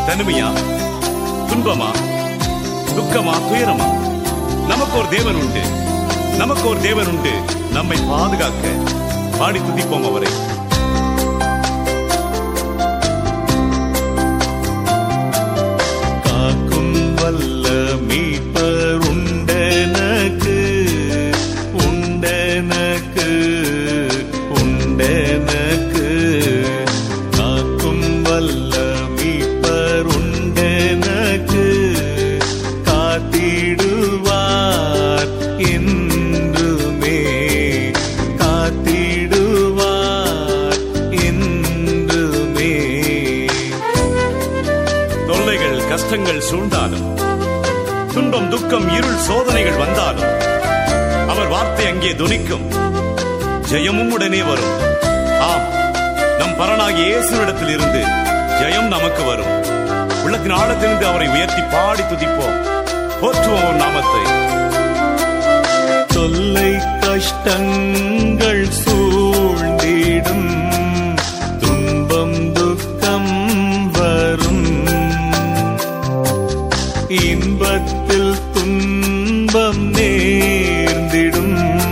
தனிமையா துன்பமா துக்கமா துயரமா நமக்கு ஒரு தேவன் உண்டு நமக்கு ஒரு தேவன் உண்டு நம்மை பாதுகாக்க பாடி துதிப்போம் அவரை காக்கும் வல்ல மீட்பர் உண்டனக்கு உண்டனக்கு உண்டனக்கு காக்கும் வல்ல மீட்பர் உண்டனக்கு காத்திடுவார் என்றுமே காத்திடுவார் என்றுமே தொல்லைகள் கஷ்டங்கள் சூழ்ந்தாலும் துன்பம் துக்கம் இருள் சோதனைகள் வந்தாலும் அவர் வார்த்தை அங்கே துணிக்கும் ஜெயமும் உடனே வரும் ஆம் நம் பரனாகிய இயேசுவிடத்தில் இருந்து ஜெயம் நமக்கு வரும் உள்ளத்தின் ஆழத்திலிருந்து அவரை உயர்த்தி பாடி துதிப்போம் போற்றுவோம் அவர் நாமத்தை தொல்லை கஷ்டங்கள் சூழ்ந்திடும் துன்பம் துக்கம் வரும் இன்பத்தில் துன்பம் நேர்ந்திடும்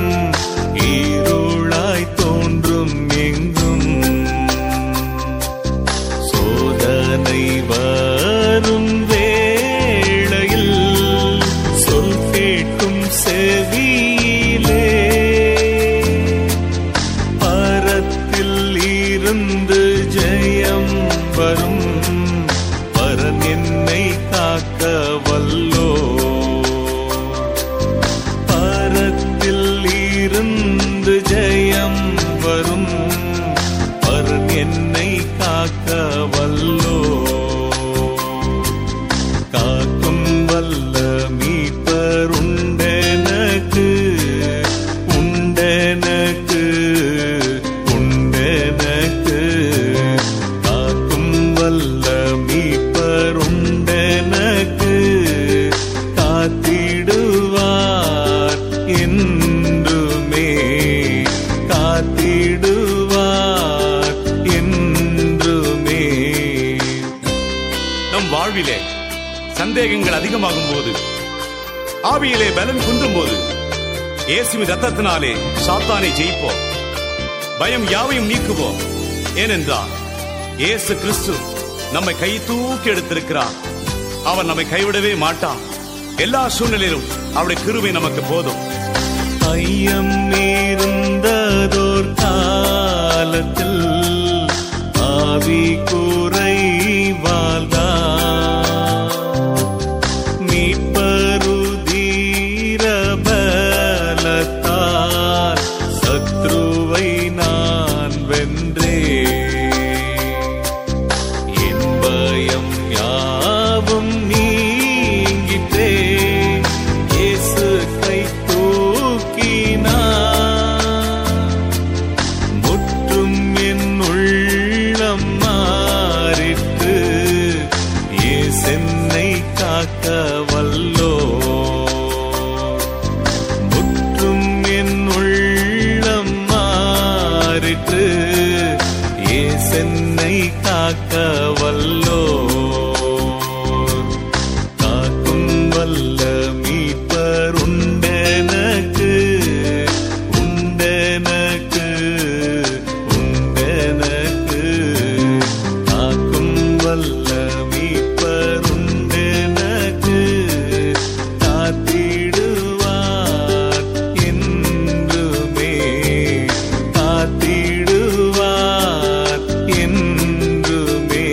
ஈருளாய் தோன்றும் எங்கும் சோதனை வரும் வேளையில் சொல் கேட்கும் செவியிலே பரத்தில் இருந்து ஜெயம் வரும் பரன் என்னை காக்க வல்லோ பரத்தில் இருந்து ஜெயம் வரும் பரன் என்னை காக்க வல்லோ காக்கும் வல்ல மீட்பர் உண்டெனக்கு உண்டெனக்கு உண்டெனக்கு காக்கும் வல்ல மீட்பர் உண்டெனக்கு காத்திடுவார் என்றுமே காத்திடுவார் என்றுமே நம் வாழ்விலே சந்தேகங்கள் அதிகமாகும் போது ஆவியிலே பலன் குன்றும் போது இயேசுவின் ரத்தத்தினாலே சாத்தானை ஜெயிப்போம் பயம் யாவையும் நீக்குவோம் ஏனென்றால் இயேசு கிறிஸ்து நம்மை கை தூக்கி எடுத்திருக்கிறார் அவர் நம்மை கைவிடவே மாட்டார் எல்லா சூழ்நிலையிலும் அவருடைய கிருபை நமக்கு போதும் ஐயம் இருந்ததோர் காலத்தில் ஆவி குறை வாழ்தா மீட்பருதீர பலத்தால் சத்ருவை நான் வென்றே என் பயம் யாவும் நீங்கிட்டே இயேசு கை தூக்கினார் முற்றும் என் உள்ளம் மாறிட்டு ஏசென்னை காக்க வல்லோ முற்றும் என் உள்ளம் மாறிட்டு ஏசென்னை காக்க வல்லோ காக்கும் வல்ல மீட்பர் உண்டெனக்கு உண்டெனக்கு உண்டெனக்கு காக்கும் வல்ல மீட்பர் உண்டெனக்கு காத்திடுவார் என்றுமே காத்திடுவார் என்றுமே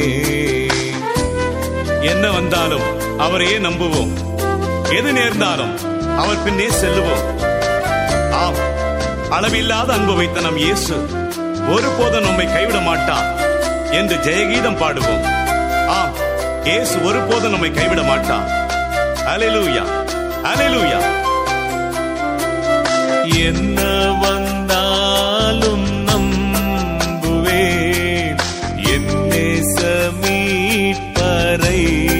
என்ன வந்தாலும் அவரையே நம்புவோம் எது நேர்ந்தாலும் அவர் பின்னே செல்லுவோம் ஆம் அளவில்லாத அன்பு வைத்த நம் இயேசு ஒருபோதும் நம்மை கைவிட மாட்டார் என்று ஜெயகீதம் பாடுவோம் ஆம் இயேசு ஒருபோதும் நம்மை கைவிட மாட்டார் அலையூயா அலையூயா என்ன வந்தாலும் நம்புவேன் என் நேசமீட்பரை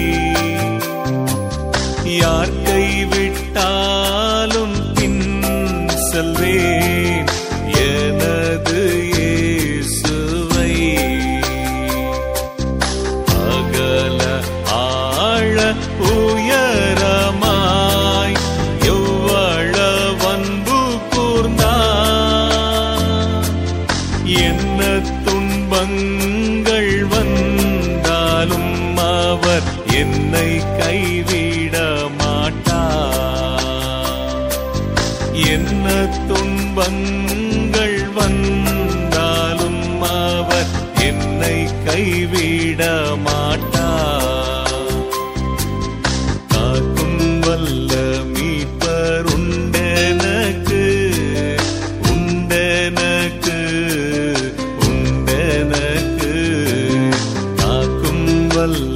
யார் கைவிட்டாலும் பின் செல்வேன் எனது இயேசுவை அகல என்னை கைவிட மாட்டார் என்ன துன்பங்கள் வந்தாலும் அவர் என்னை கைவிட மாட்டார் காக்கும் வல்ல மீட்பர் உண்டெனக்கு உண்டெனக்கு உண்டெனக்கு காக்கும் வல்ல